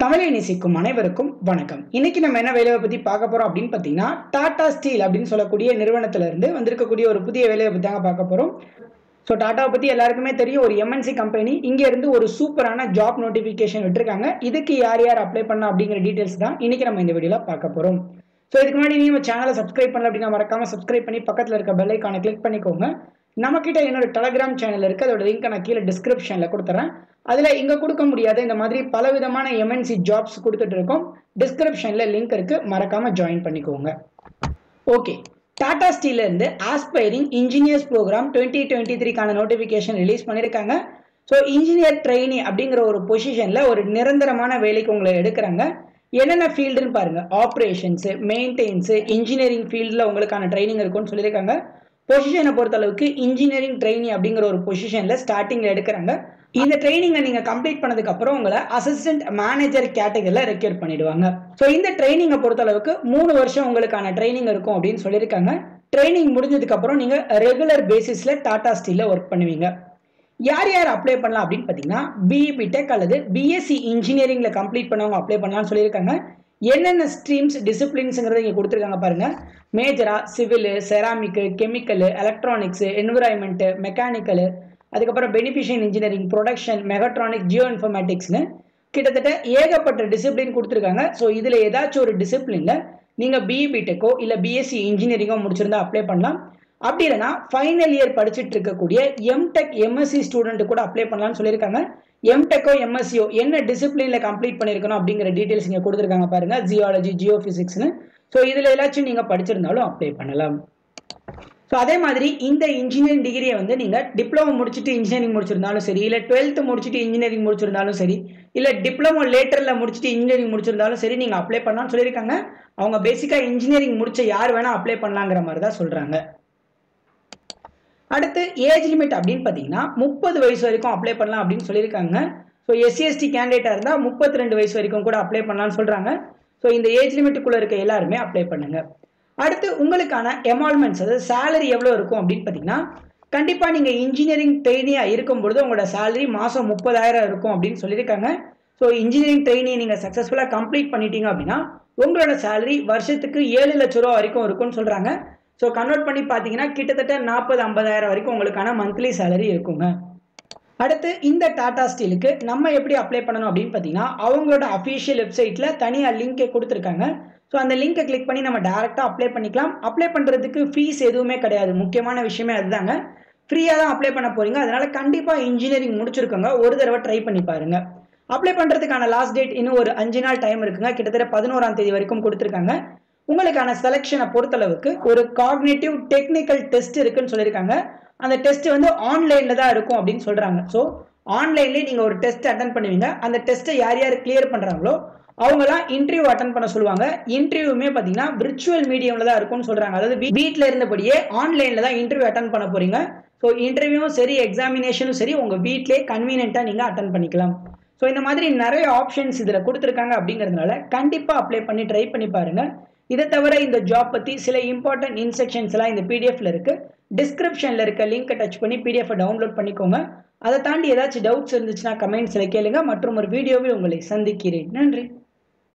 தமிழை நேசிக்கும் அனைவருக்கும் வணக்கம் இன்னைக்கு நம்ம என்ன வேலையை பத்தி பார்க்க போறோம் அப்படின்னு பார்த்தீங்கன்னா டாடா ஸ்டீல் அப்படின்னு சொல்லக்கூடிய நிறுவனத்துல இருந்து வந்திருக்கக்கூடிய ஒரு புதிய வேலையை பத்தி தாங்க பார்க்க போறோம் ஸோ டாட்டாவை பத்தி எல்லாருக்குமே தெரியும் ஒரு எம்என்சி கம்பெனி இங்க இருந்து ஒரு சூப்பரான ஜாப் நோட்டிபிகேஷன் விட்டுருக்காங்க இதுக்கு யார் யார் அப்ளை பண்ணலாம் அப்படிங்கிற டீடைல்ஸ் தான் இன்னைக்கு நம்ம இந்த வீடியோல பார்க்க போறோம் ஸோ இதுக்கு முன்னாடி நீங்க நம்ம சேனலை சப்ஸ்கிரைப் பண்ணல அப்படின்னா மறக்காம சப்ஸ்கிரைப் பண்ணி பக்கத்துல இருக்க பெல் ஐக்கானை கிளிக் பண்ணிக்கோங்க நம்ம கிட்ட என்னோட டெலகிராம் சேனல் இருக்கு அதோட லிங்க் நான் கீழே டிஸ்கிரிப்ஷன்ல கொடுத்துறேன் அதுல இங்க கொடுக்க முடியாத இந்த மாதிரி பல விதமான எம்என்சி ஜாப்ஸ் கொடுத்துட்டு இருக்கோம் டிஸ்கிரிப்ஷன்ல லிங்க் இருக்கு மறக்காம ஜாயின் பண்ணிக்கோங்க ஓகே டாடா ஸ்டீல்ல இருந்து aspiring engineers program twenty twenty த்ரீக்கான நோட்டிஃபிகேஷன் ரிலீஸ் பண்ணியிருக்காங்க ஸோ இன்ஜினியர் ட்ரெயினி அப்படிங்கிற ஒரு பொசிஷனில் ஒரு நிரந்தரமான வேலைக்கு உங்களை எடுக்கிறாங்க என்னென்ன ஃபீல்டுன்னு பாருங்க ஆப்ரேஷன்ஸு மெயின்டெயின்ஸு இன்ஜினியரிங் ஃபீல்டில் உங்களுக்கான ட்ரைனிங் இருக்கும்னு சொல்லியிருக்காங்க பொசிஷனை பொறுத்த அளவுக்கு இன்ஜினியரிங் ட்ரெயினி அப்படிங்கிற ஒரு பொசிஷனில் ஸ்டார்டிங்கில் எடுக்கிறாங்க இந்த ட்ரைனிங்கை நீங்கள் கம்ப்ளீட் பண்ணதுக்கு அப்புறம் உங்களை அசிஸ்டன்ட் மேனேஜர் கேட்டகரியில் ரெக்யூர் பண்ணிடுவாங்க ஸோ இந்த ட்ரைனிங்கை பொறுத்த அளவுக்கு மூணு வருஷம் உங்களுக்கான ட்ரைனிங் இருக்கும் அப்படின்னு சொல்லியிருக்காங்க ட்ரைனிங் முடிஞ்சதுக்கு அப்புறம் நீங்கள் ரெகுலர் பேசிஸில் டாடா ஸ்டீலில் ஒர்க் பண்ணுவீங்க யார் யார் அப்ளை பண்ணலாம் அப்படின்னு பார்த்தீங்கன்னா பிஇ பிடெக் அல்லது பிஎஸ்சி இன்ஜினியரிங்கில் கம்ப்ளீட் பண்ணவங்க அப்ளை பண்ணலாம்னு சொல்லியிருக்காங்க என்னென்ன ஸ்ட்ரீம்ஸ் டிசிப்ளின்ஸுங்கிறத இங்கே கொடுத்துருக்காங்க பாருங்க மேஜரா civil ceramic chemical electronics environment mechanical அதுக்கப்புறம் beneficiation engineering production mechatronic geo இன்ஃபர்மேட்டிக்ஸ்னு கிட்டத்தட்ட ஏகப்பட்ட டிசிப்ளின் கொடுத்துருக்காங்க ஸோ இதில் ஏதாச்சும் ஒரு டிசிப்ளினில் நீங்கள் பிஇ பிடெக்கோ இல்லை பிஎஸ்சி இன்ஜினியரிங்கோ முடிச்சிருந்தா அப்ளை பண்ணலாம் அப்படி இல்லைனா ஃபைனல் இயர் படிச்சுட்டு இருக்கக்கூடிய எம்டெக் எம்எஸ்சி ஸ்டூடெண்ட் கூட அப்ளை பண்ணலாம்னு சொல்லியிருக்காங்க எம்டெக்கோ எம்எஸ்சியோ என்ன டிசிப்ளினில் கம்ப்ளீட் பண்ணியிருக்கணும் அப்படிங்கிற டீட்டெயில்ஸ் இங்கே கொடுத்துருக்காங்க பாருங்க ஜியாலஜி ஜியோ ஃபிசிக்ஸ்னு ஸோ இதில் ஏதாச்சும் நீங்கள் படிச்சிருந்தாலும் அப்ளை பண்ணலாம் ஸோ அதே மாதிரி இந்த இன்ஜினியரிங் டிகிரியை வந்து நீங்கள் டிப்ளமோ முடிச்சுட்டு இன்ஜினியரிங் முடிச்சிருந்தாலும் சரி இல்லை டுவெல்த்து முடிச்சுட்டு இன்ஜினியரிங் முடிச்சிருந்தாலும் சரி இல்லை டிப்ளமோ லேட்டரில் முடிச்சுட்டு இன்ஜினியரிங் முடிச்சிருந்தாலும் சரி நீங்கள் அப்ளை பண்ணலாம்னு சொல்லியிருக்காங்க அவங்க பேசிக்காக இன்ஜினியரிங் முடிச்ச யார் வேணால் அப்ளை பண்ணலாங்கிற மாதிரி தான் சொல்கிறாங்க அடுத்து ஏஜ் லிமிட் அப்படின்னு பார்த்தீங்கன்னா முப்பது வயசு வரைக்கும் அப்ளை பண்ணலாம் அப்படின்னு சொல்லியிருக்காங்க ஸோ எஸ்சிஎஸ்டி கேண்டிடேட்டாக இருந்தால் முப்பத்தி ரெண்டு வயசு வரைக்கும் கூட அப்ளை பண்ணலாம்னு சொல்கிறாங்க ஸோ இந்த ஏஜ் லிமிட்டுக்குள்ளே இருக்க எல்லாருமே அப்ளை பண்ணுங்க அடுத்து உங்களுக்கான எமால்மெண்ட்ஸ் அதாவது சேலரி எவ்வளோ இருக்கும் அப்படின்னு பார்த்தீங்கன்னா கண்டிப்பாக நீங்கள் இன்ஜினியரிங் ட்ரெயினியாக இருக்கும் பொழுது உங்களோட சேலரி மாதம் முப்பதாயிரம் இருக்கும் அப்படின்னு சொல்லியிருக்காங்க ஸோ இன்ஜினியரிங் ட்ரெயினியை நீங்கள் சக்ஸஸ்ஃபுல்லாக கம்ப்ளீட் பண்ணிட்டீங்க அப்படின்னா உங்களோட சேலரி வருஷத்துக்கு ஏழு லட்ச ரூபா வரைக்கும் இருக்கும்னு சொல்கிறாங்க ஸோ கன்வெர்ட் பண்ணி பார்த்தீங்கன்னா கிட்டத்தட்ட நாற்பது ஐம்பதாயிரம் வரைக்கும் உங்களுக்கான மந்த்லி சேலரி இருக்குங்க அடுத்து இந்த டாடா ஸ்டீலுக்கு நம்ம எப்படி அப்ளை பண்ணணும் அப்படின்னு பார்த்தீங்கன்னா அவங்களோட அஃபீஷியல் வெப்சைட்டில் தனியாக லிங்கை கொடுத்துருக்காங்க ஸோ அந்த லிங்கை கிளிக் பண்ணி நம்ம டேரெக்டாக அப்ளை பண்ணிக்கலாம் அப்ளை பண்ணுறதுக்கு ஃபீஸ் எதுவுமே கிடையாது முக்கியமான விஷயமே அதுதாங்க ஃப்ரீயாக தான் அப்ளை பண்ண போகிறீங்க அதனால் கண்டிப்பாக இன்ஜினியரிங் முடிச்சிருக்கோங்க ஒரு தடவை ட்ரை பண்ணி பாருங்க அப்ளை பண்ணுறதுக்கான லாஸ்ட் டேட் இன்னும் ஒரு அஞ்சு நாள் டைம் இருக்குங்க கிட்டத்தட்ட பதினோராம் தேதி வரைக்கும் கொடுத்துருக்காங்க உங்களுக்கான செலெக்ஷனை பொறுத்தளவுக்கு ஒரு காக்னேட்டிவ் டெக்னிக்கல் டெஸ்ட் இருக்குன்னு சொல்லியிருக்காங்க அந்த டெஸ்ட் வந்து ஆன்லைனில் தான் இருக்கும் அப்படின்னு சொல்கிறாங்க ஸோ ஆன்லைன்லேயே நீங்கள் ஒரு டெஸ்ட் அட்டன் பண்ணுவீங்க அந்த டெஸ்ட்டை யார் யார் கிளியர் பண்ணுறாங்களோ அவங்களாம் இன்டர்வியூ அட்டன் பண்ண சொல்லுவாங்க இன்டர்வியூமே பார்த்தீங்கன்னா விர்ச்சுவல் மீடியமில் தான் இருக்கும்னு சொல்கிறாங்க அதாவது வீட்டில் இருந்தபடியே ஆன்லைனில் தான் இன்டர்வியூ அட்டன் பண்ண போகிறீங்க ஸோ இன்டர்வியூவும் சரி எக்ஸாமினேஷனும் சரி உங்கள் வீட்டிலே கன்வீனியண்ட்டாக நீங்கள் அட்டன் பண்ணிக்கலாம் ஸோ இந்த மாதிரி நிறைய ஆப்ஷன்ஸ் இதில் கொடுத்துருக்காங்க அப்படிங்கிறதுனால கண்டிப்பாக அப்ளை பண்ணி ட்ரை பண்ணி பாருங்கள் இதை தவிர இந்த ஜாப் பற்றி சில இம்பார்ட்டன்ட் இன்ஸ்ட்ரக்ஷன்ஸ் எல்லாம் இந்த பிடிஎஃப்ல இருக்கு டிஸ்கிரிப்ஷனில் இருக்க லிங்கை டச் பண்ணி பிடிஎஃப் டவுன்லோட் பண்ணிக்கோங்க அதை தாண்டி ஏதாச்சும் டவுட்ஸ் இருந்துச்சுன்னா கமெண்ட்ஸில் கேளுங்க மற்றும் ஒரு வீடியோவில் உங்களை சந்திக்கிறேன் நன்றி